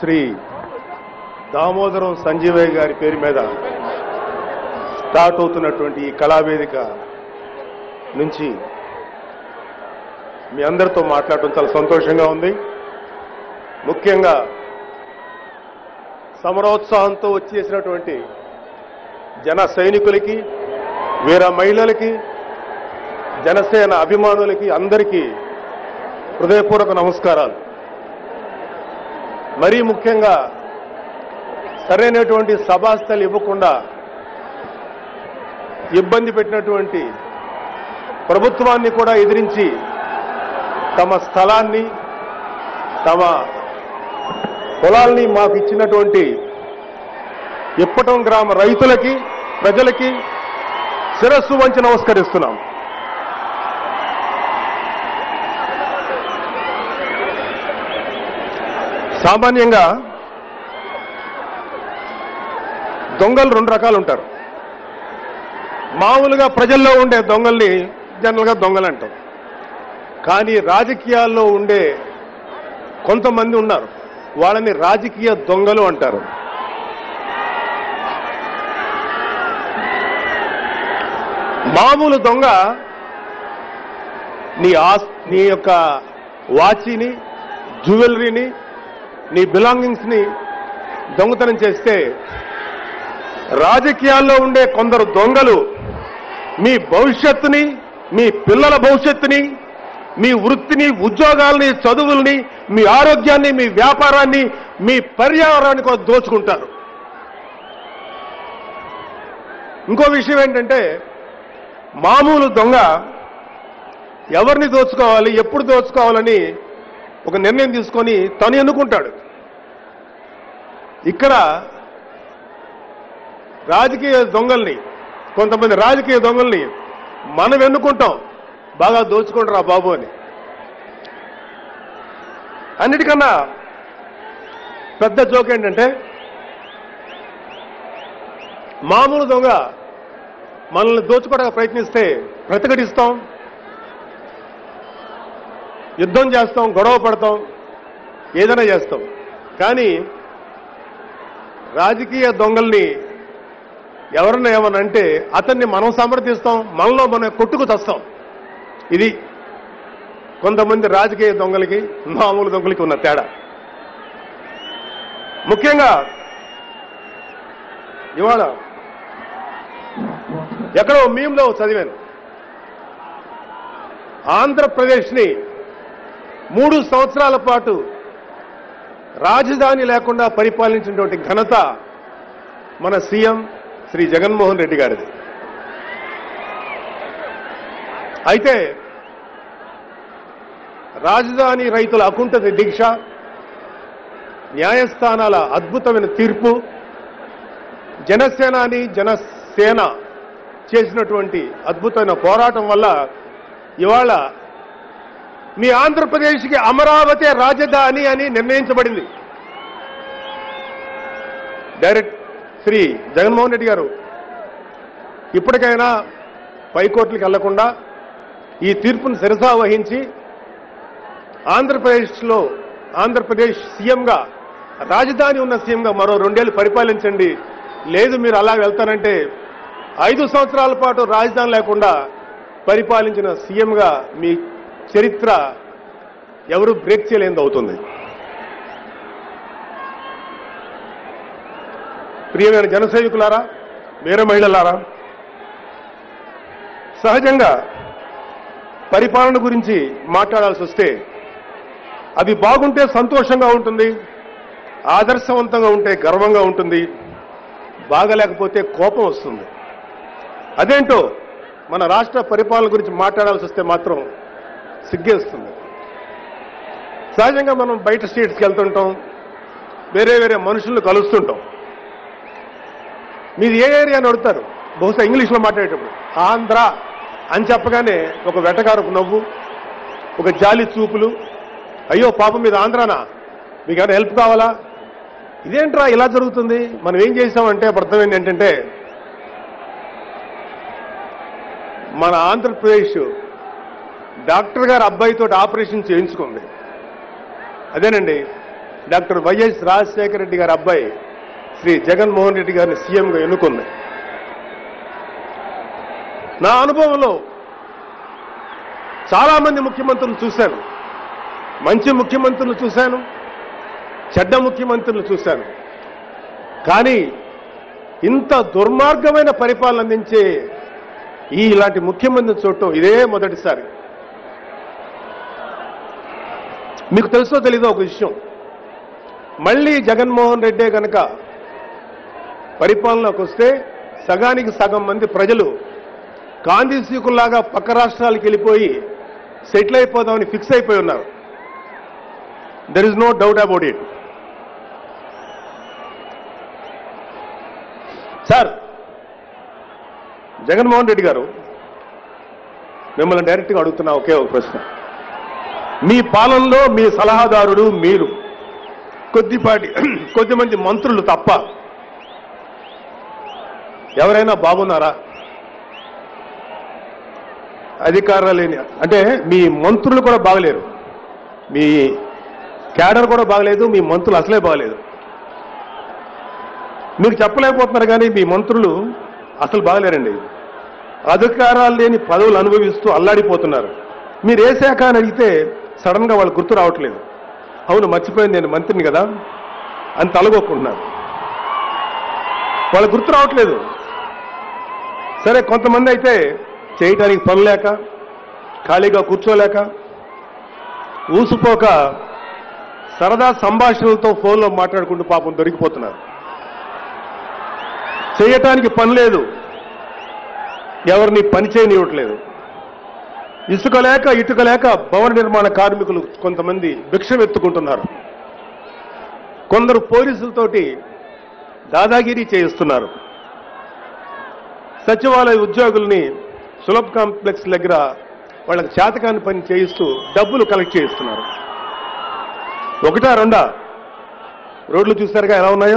శ్రీ దామోదరం సంజీవయ్య గారి పేరు మీద స్టార్ట్ అవుతున్నటువంటి ఈ కళావేదిక నుంచి మీ అందరితో మాట్లాడటం చాలా సంతోషంగా ఉంది ముఖ్యంగా సమరోత్సాహంతో వచ్చేసినటువంటి జన సైనికులకి వీర మహిళలకి జనసేన అభిమానులకి అందరికీ హృదయపూర్వక నమస్కారాలు మరీ ముఖ్యంగా సరైనటువంటి సభాస్థలు ఇవ్వకుండా ఇబ్బంది పెట్టినటువంటి ప్రభుత్వాన్ని కూడా ఎదిరించి తమ స్థలాన్ని తమ పొలాల్ని మాకు ఇచ్చినటువంటి ఇప్పటం గ్రామ రైతులకి ప్రజలకి శిరస్సు వంచి నమస్కరిస్తున్నాం సామాన్యంగా దొంగలు రెండు రకాలు ఉంటారు మామూలుగా ప్రజల్లో ఉండే దొంగల్ని జనరల్గా దొంగలు అంటాం కానీ రాజకీయాల్లో ఉండే కొంతమంది ఉన్నారు వాళ్ళని రాజకీయ దొంగలు అంటారు మామూలు దొంగ నీ ఆస్ నీ యొక్క వాచిని జ్యువెలరీని నీ బిలాంగింగ్స్ని దొంగతనం చేస్తే రాజకీయాల్లో ఉండే కొందరు దొంగలు మీ భవిష్యత్తుని మీ పిల్లల భవిష్యత్తుని మీ వృత్తిని ఉద్యోగాల్ని చదువుల్ని మీ ఆరోగ్యాన్ని మీ వ్యాపారాన్ని మీ పర్యావరణాన్ని కూడా దోచుకుంటారు ఇంకో విషయం ఏంటంటే మామూలు దొంగ ఎవరిని దోచుకోవాలి ఎప్పుడు దోచుకోవాలని ఒక నిర్ణయం తీసుకొని తను ఎన్నుకుంటాడు ఇక్కడ రాజకీయ దొంగల్ని కొంతమంది రాజకీయ దొంగల్ని మనం ఎన్నుకుంటాం బాగా దోచుకుంటారా బాబు అని అన్నిటికన్నా పెద్ద జోక్ ఏంటంటే మామూలు దొంగ మనల్ని దోచుకోవడానికి ప్రయత్నిస్తే ప్రతిఘటిస్తాం యుద్ధం చేస్తాం గొడవ పడతాం ఏదైనా చేస్తాం కానీ రాజకీయ దొంగల్ని ఎవరన్నా ఏమన్నా అంటే అతన్ని మనం సమర్థిస్తాం మనలో మనం కొట్టుకు తెస్తాం ఇది కొంతమంది రాజకీయ దొంగలకి మామూలు దొంగలకి ఉన్న తేడా ముఖ్యంగా ఇవాళ ఎక్కడో మీమ్లో చదివాను ఆంధ్రప్రదేశ్ని మూడు సంవత్సరాల పాటు రాజధాని లేకుండా పరిపాలించినటువంటి ఘనత మన సీఎం శ్రీ జగన్మోహన్ రెడ్డి గారిది అయితే రాజధాని రైతుల అకుంఠిత దీక్ష న్యాయస్థానాల అద్భుతమైన తీర్పు జనసేనాని జనసేన చేసినటువంటి అద్భుతమైన పోరాటం వల్ల ఇవాళ మీ ఆంధ్రప్రదేశ్కి అమరావతి రాజధాని అని నిర్ణయించబడింది డైరెక్ట్ శ్రీ జగన్మోహన్ రెడ్డి గారు ఇప్పటికైనా పైకోర్టులకు వెళ్లకుండా ఈ తీర్పును శిరసా వహించి ఆంధ్రప్రదేశ్లో ఆంధ్రప్రదేశ్ సీఎంగా రాజధాని ఉన్న సీఎంగా మరో రెండేళ్లు పరిపాలించండి లేదు మీరు అలా వెళ్తానంటే ఐదు సంవత్సరాల పాటు రాజధాని లేకుండా పరిపాలించిన సీఎంగా మీ చరిత్ర ఎవరు బ్రేక్ చేయలేనిది అవుతుంది ప్రియమైన జన సైనికులారా వీర మహిళలారా సహజంగా పరిపాలన గురించి మాట్లాడాల్సి వస్తే అది బాగుంటే సంతోషంగా ఉంటుంది ఆదర్శవంతంగా ఉంటే గర్వంగా ఉంటుంది బాగలేకపోతే కోపం వస్తుంది అదేంటో మన రాష్ట్ర పరిపాలన గురించి మాట్లాడాల్సి వస్తే మాత్రం సిగ్గేస్తుంది సహజంగా మనం బయట స్టేట్స్కి వెళ్తుంటాం వేరే వేరే మనుషులను కలుస్తుంటాం మీది ఏ ఏరియా అని అడుగుతారు బహుశా ఇంగ్లీష్లో మాట్లాడేటప్పుడు ఆంధ్ర అని చెప్పగానే ఒక వెటకారపు నవ్వు ఒక జాలి చూపులు అయ్యో పాపం మీద ఆంధ్రానా మీకు ఏమైనా హెల్ప్ కావాలా ఇదేంట్రా ఇలా జరుగుతుంది మనం ఏం చేసామంటే అప్పుడు అర్థం ఏంటంటే మన ఆంధ్రప్రదేశ్ డాక్టర్ గారు అబ్బాయితో ఆపరేషన్ చేయించుకుంది అదేనండి డాక్టర్ వైఎస్ రాజశేఖర రెడ్డి గారి అబ్బాయి శ్రీ జగన్మోహన్ రెడ్డి గారిని సీఎంగా ఎన్నుకుంది నా అనుభవంలో చాలా మంది ముఖ్యమంత్రులు చూశాను మంచి ముఖ్యమంత్రులు చూశాను చెడ్డ ముఖ్యమంత్రులు చూశాను కానీ ఇంత దుర్మార్గమైన పరిపాలన అందించే ఈ ఇలాంటి ముఖ్యమంత్రిని చూడటం ఇదే మొదటిసారి మీకు తెలుసో తెలీదో ఒక విషయం మళ్ళీ జగన్మోహన్ రెడ్డే కనుక పరిపాలనలోకి వస్తే సగానికి సగం మంది ప్రజలు గాంధీ సీకుల్లాగా పక్క రాష్ట్రాలకు వెళ్ళిపోయి సెటిల్ అయిపోదామని ఫిక్స్ అయిపోయి ఉన్నారు there is no doubt about it sir Jaganmohan Reddy గారు మిమ్మల్ని డైరెక్ట్గా అడుగుతున్నా ఒకే ఒక ప్రశ్న మీ పాలనలో మీ సలహాదారుడు మీరు కొద్దిపాటి కొద్దిమంది మంత్రులు తప్ప ఎవరైనా బాగున్నారా అధికారాలు లేని అంటే మీ మంత్రులు కూడా బాగలేరు మీ క్యాడర్ కూడా బాగలేదు మీ మంత్రులు అసలే బాగలేదు మీరు చెప్పలేకపోతున్నారు కానీ మీ మంత్రులు అసలు బాగలేరండి అధికారాలు లేని పదవులు అనుభవిస్తూ అల్లాడిపోతున్నారు మీరు ఏ శాఖ అని అడిగితే సడన్ గా వాళ్ళు గుర్తు రావట్లేదు అవును మర్చిపోయింది నేను మంత్రిని కదా అని తలగొక్కుంటున్నారు వాళ్ళు గుర్తు రావట్లేదు సరే కొంతమంది అయితే చేయటానికి పని లేక ఖాళీగా కూర్చోలేక ఊసిపోక సరదా సంభాషణలతో ఫోన్లో మాట్లాడుకుంటూ పాపం దొరికిపోతున్నారు చేయటానికి పని లేదు ఎవరిని పని చేయనివ్వట్లేదు ఇసుక లేక ఇటుక లేక భవన నిర్మాణ కార్మికులు కొంతమంది భిక్షం ఎత్తుకుంటున్నారు కొందరు పోలీసులతోటి దాదాగిరి చేయిస్తున్నారు సచివాలయ ఉద్యోగుల్ని సులభ్ కాంప్లెక్స్ దగ్గర వాళ్ళకి చేతకాని పని చేయిస్తూ డబ్బులు కలెక్ట్ చేయిస్తున్నారు ఒకటా రెండా రోడ్లు చూసారుగా ఎలా ఉన్నాయో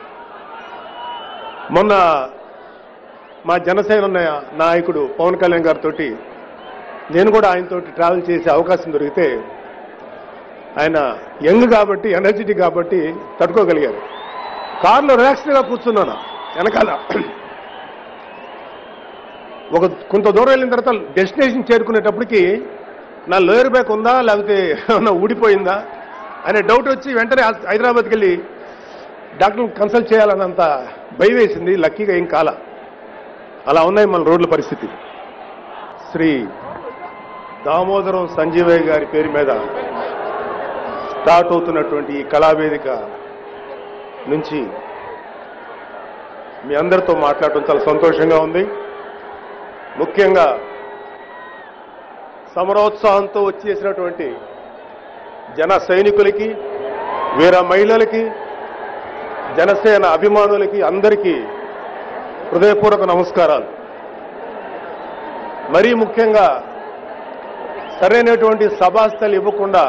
మొన్న మా జనసేన ఉన్న- నాయకుడు పవన్ కళ్యాణ్ గారితో నేను కూడా ఆయనతో ట్రావెల్ చేసే అవకాశం దొరికితే ఆయన యంగ్ కాబట్టి ఎనర్జెటిక్ కాబట్టి తట్టుకోగలిగారు కారులో రిలాక్స్డ్గా కూర్చున్నాను వెనకాల ఒక కొంత దూరం వెళ్ళిన తర్వాత డెస్టినేషన్ చేరుకునేటప్పటికి నా లోయర్ బ్యాక్ ఉందా లేకపోతే ఏమన్నా ఊడిపోయిందా అనే డౌట్ వచ్చి వెంటనే హైదరాబాద్కి వెళ్ళి డాక్టర్ కన్సల్ట్ చేయాలన్నంత భయం వేసింది లక్కీగా ఏం కాల అలా ఉన్నాయి మన రోడ్ల పరిస్థితి శ్రీ దామోదరం సంజీవయ్య గారి పేరు మీద స్టార్ట్ అవుతున్నటువంటి ఈ కళావేదిక నుంచి మీ అందరితో మాట్లాడటం చాలా సంతోషంగా ఉంది ముఖ్యంగా సమరోత్సాహంతో వచ్చేసినటువంటి జన సైనికులకి వీర మహిళలకి జనసేన అభిమానులకి అందరికీ హృదయపూర్వక నమస్కారాలు మరీ ముఖ్యంగా సరైనటువంటి సభాస్థలు ఇవ్వకుండా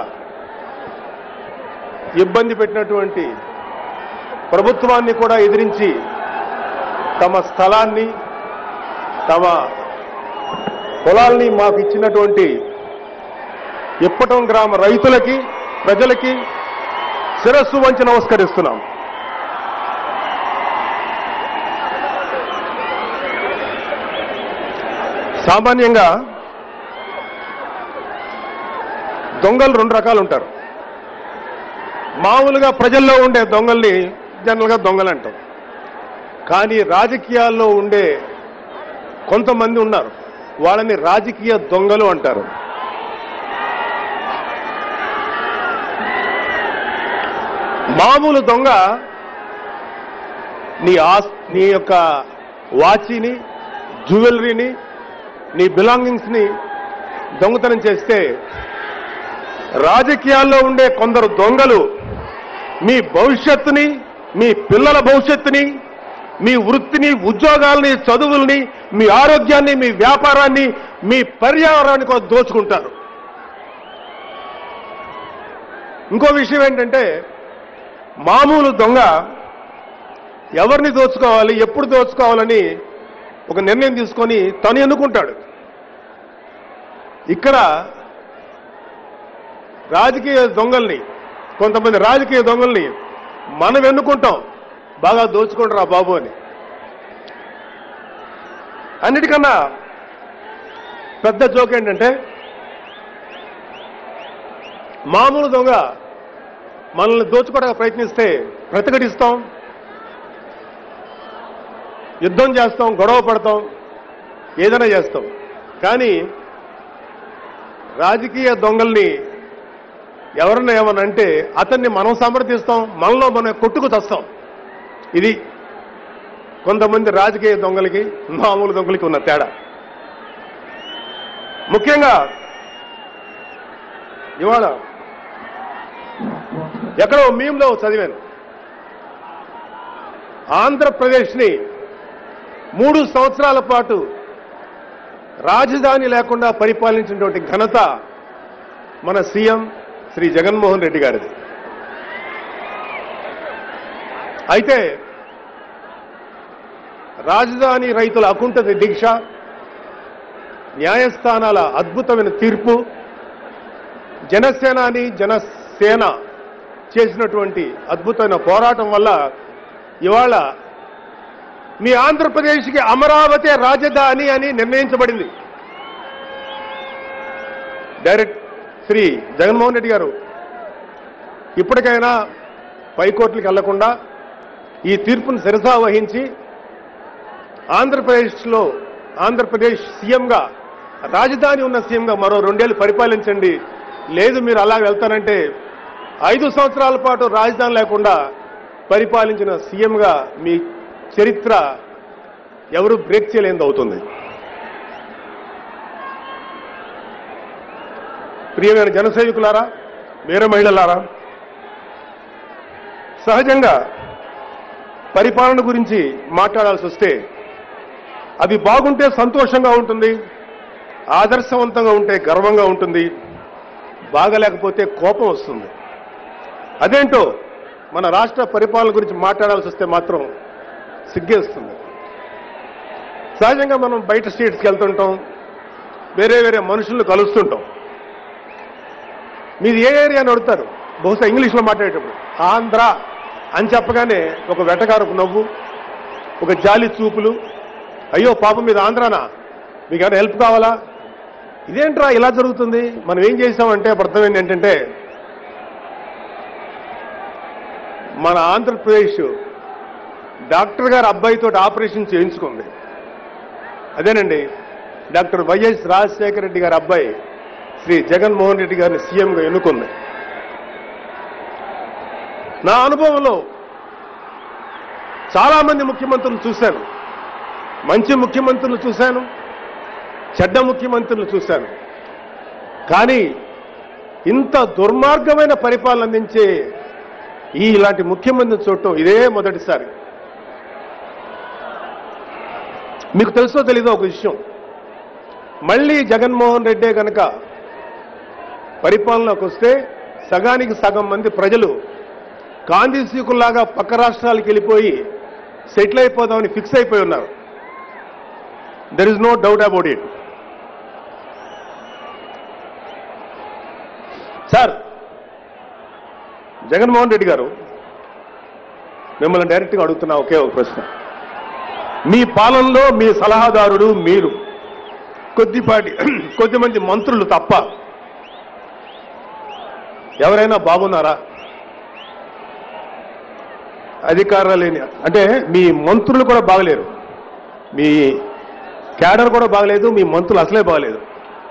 ఇబ్బంది పెట్టినటువంటి ప్రభుత్వాన్ని కూడా ఎదిరించి తమ స్థలాన్ని తమ పొలాల్ని మాకు ఇచ్చినటువంటి ఇప్పటం గ్రామ రైతులకి ప్రజలకి శిరస్సు వంచి నమస్కరిస్తున్నాం సామాన్యంగా దొంగలు రెండు రకాలు ఉంటారు మామూలుగా ప్రజల్లో ఉండే దొంగల్ని జనరల్గా దొంగలు అంటాం కానీ రాజకీయాల్లో ఉండే కొంతమంది ఉన్నారు వాళ్ళని రాజకీయ దొంగలు అంటారు మామూలు దొంగ నీ ఆస్ నీ యొక్క వాచిని జ్యువెలరీని నీ బిలాంగింగ్స్ని దొంగతనం చేస్తే రాజకీయాల్లో ఉండే కొందరు దొంగలు మీ భవిష్యత్తుని మీ పిల్లల భవిష్యత్తుని మీ వృత్తిని ఉద్యోగాల్ని చదువుల్ని మీ ఆరోగ్యాన్ని మీ వ్యాపారాన్ని మీ పర్యావరణాన్ని కూడా దోచుకుంటారు ఇంకో విషయం ఏంటంటే మామూలు దొంగ ఎవరిని దోచుకోవాలి ఎప్పుడు దోచుకోవాలని ఒక నిర్ణయం తీసుకొని తను ఎన్నుకుంటాడు ఇక్కడ రాజకీయ దొంగల్ని కొంతమంది రాజకీయ దొంగల్ని మనం ఎన్నుకుంటాం బాగా దోచుకుంటారా బాబు అని అన్నిటికన్నా పెద్ద జోక్ ఏంటంటే మామూలు దొంగ మనల్ని దోచుకోవడానికి ప్రయత్నిస్తే ప్రతిఘటిస్తాం యుద్ధం చేస్తాం గొడవ పడతాం ఏదైనా చేస్తాం కానీ రాజకీయ దొంగల్ని ఎవరన్నా ఏమన్నా అంటే అతన్ని మనం సమర్థిస్తాం మనలో మనం కొట్టుకు తెస్తాం ఇది కొంతమంది రాజకీయ దొంగలకి మామూలు దొంగలకి ఉన్న తేడా ముఖ్యంగా ఇవాళ ఎక్కడో మీమ్లో చదివాను ఆంధ్రప్రదేశ్ని మూడు సంవత్సరాల పాటు రాజధాని లేకుండా పరిపాలించినటువంటి ఘనత మన సీఎం శ్రీ జగన్మోహన్ రెడ్డి గారిది అయితే రాజధాని రైతుల అకుంఠిత దీక్ష న్యాయస్థానాల అద్భుతమైన తీర్పు జనసేనాని జనసేన చేసినటువంటి అద్భుతమైన పోరాటం వల్ల ఇవాళ మీ ఆంధ్రప్రదేశ్కి అమరావతి రాజధాని అని నిర్ణయించబడింది డైరెక్ట్ శ్రీ జగన్మోహన్ రెడ్డి గారు ఇప్పటికైనా పైకోర్టులకు వెళ్లకుండా ఈ తీర్పును శిరసా వహించి ఆంధ్రప్రదేశ్లో ఆంధ్రప్రదేశ్ సీఎంగా రాజధాని ఉన్న సీఎంగా మరో రెండేళ్లు పరిపాలించండి లేదు మీరు అలా వెళ్తానంటే ఐదు సంవత్సరాల పాటు రాజధాని లేకుండా పరిపాలించిన సీఎంగా మీ చరిత్ర ఎవరు బ్రేక్ చేయలేనిది అవుతుంది ప్రియమైన జన సైనికులారా వీర మహిళలారా సహజంగా పరిపాలన గురించి మాట్లాడాల్సి వస్తే అది బాగుంటే సంతోషంగా ఉంటుంది ఆదర్శవంతంగా ఉంటే గర్వంగా ఉంటుంది బాగలేకపోతే కోపం వస్తుంది అదేంటో మన రాష్ట్ర పరిపాలన గురించి మాట్లాడాల్సి వస్తే మాత్రం సిగ్గేస్తుంది సహజంగా మనం బయట స్టేట్స్కి వెళ్తుంటాం వేరే వేరే మనుషులను కలుస్తుంటాం మీది ఏ ఏరియా అని అడుగుతారు బహుశా ఇంగ్లీష్లో మాట్లాడేటప్పుడు ఆంధ్ర అని చెప్పగానే ఒక వెటకారపు నవ్వు ఒక జాలి చూపులు అయ్యో పాపం మీద ఆంధ్రానా మీకు ఏమైనా హెల్ప్ కావాలా ఇదేంట్రా ఇలా జరుగుతుంది మనం ఏం చేసామంటే అప్పుడు అర్థమైంది ఏంటంటే మన ఆంధ్రప్రదేశ్ డాక్టర్ గారి అబ్బాయితో ఆపరేషన్ చేయించుకుంది అదేనండి డాక్టర్ వైఎస్ రాజశేఖర రెడ్డి గారి అబ్బాయి శ్రీ జగన్మోహన్ రెడ్డి గారిని సీఎంగా ఎన్నుకుంది నా అనుభవంలో చాలా మంది ముఖ్యమంత్రులు చూశాను మంచి ముఖ్యమంత్రులు చూశాను చెడ్డ ముఖ్యమంత్రులు చూశాను కానీ ఇంత దుర్మార్గమైన పరిపాలన అందించే ఈ ఇలాంటి ముఖ్యమంత్రిని చూడటం ఇదే మొదటిసారి మీకు తెలుసో తెలీదో ఒక విషయం మళ్ళీ జగన్మోహన్ రెడ్డే కనుక పరిపాలనలోకి వస్తే సగానికి సగం మంది ప్రజలు కాందిసీకుల్లాగా పక్క రాష్ట్రాలకు వెళ్ళిపోయి సెటిల్ అయిపోదామని ఫిక్స్ అయిపోయి ఉన్నారు there is no doubt about it sir Jaganmohan Reddy గారు మిమ్మల్ని డైరెక్ట్గా అడుగుతున్నా ఒకే ఒక ప్రశ్న మీ పాలనలో మీ సలహాదారుడు మీరు కొద్దిపాటి కొద్దిమంది మంత్రులు తప్ప ఎవరైనా బాగున్నారా అధికారాలు లేని అంటే మీ మంత్రులు కూడా బాగలేరు మీ క్యాడర్ కూడా బాగలేదు మీ మంత్రులు అసలే బాగలేదు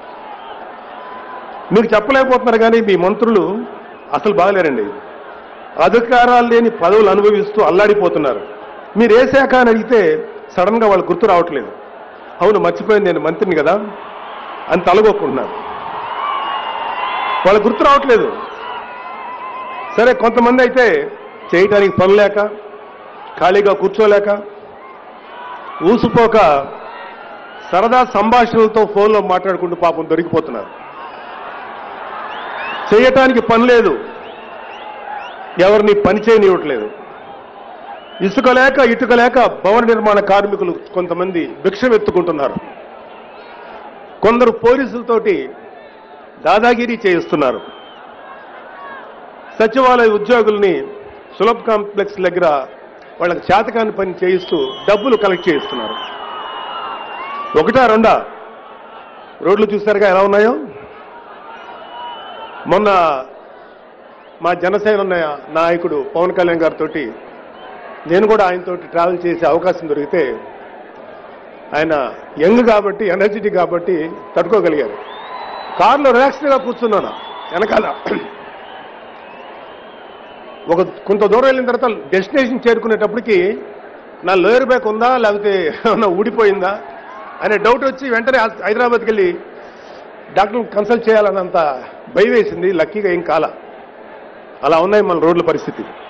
మీరు చెప్పలేకపోతున్నారు కానీ మీ మంత్రులు అసలు బాగలేరండి అధికారాలు లేని పదవులు అనుభవిస్తూ అల్లాడిపోతున్నారు మీరు ఏ శాఖ అని అడిగితే సడన్గా వాళ్ళు గుర్తు రావట్లేదు అవును మర్చిపోయింది నేను మంత్రిని కదా అని తలగొక్కుంటున్నారు వాళ్ళు గుర్తు రావట్లేదు సరే కొంతమంది అయితే చేయటానికి పని లేక ఖాళీగా కూర్చోలేక ఊసిపోక సరదా సంభాషణలతో ఫోన్లో మాట్లాడుకుంటూ పాపం దొరికిపోతున్నారు చేయటానికి పని లేదు ఎవరిని పని చేయనివ్వట్లేదు ఇసుక లేక ఇటుక లేక భవన నిర్మాణ కార్మికులు కొంతమంది భిక్షం ఎత్తుకుంటున్నారు కొందరు పోలీసులతోటి దాదాగిరి చేయిస్తున్నారు సచివాలయ ఉద్యోగుల్ని సులభ్ కాంప్లెక్స్ దగ్గర వాళ్ళకి చేతకాని పని చేయిస్తూ డబ్బులు కలెక్ట్ చేయిస్తున్నారు ఒకటా రెండా రోడ్లు చూసారుగా ఎలా ఉన్నాయో మొన్న మా జనసేన ఉన్న నాయకుడు పవన్ కళ్యాణ్ గారితో నేను కూడా ఆయనతో ట్రావెల్ చేసే అవకాశం దొరికితే ఆయన యంగ్ కాబట్టి ఎనర్జెటిక్ కాబట్టి తట్టుకోగలిగారు కారులో రిలాక్స్డ్గా కూర్చున్నాను వెనకాల ఒక కొంత దూరం వెళ్ళిన తర్వాత డెస్టినేషన్ చేరుకునేటప్పటికి నా లోయర్ బ్యాక్ ఉందా లేకపోతే ఏమన్నా ఊడిపోయిందా అనే డౌట్ వచ్చి వెంటనే హైదరాబాద్కి వెళ్ళి డాక్టర్ని కన్సల్ట్ చేయాలన్నంత భయం వేసింది లక్కీగా ఏం కాల అలా ఉన్నాయి మన రోడ్ల పరిస్థితి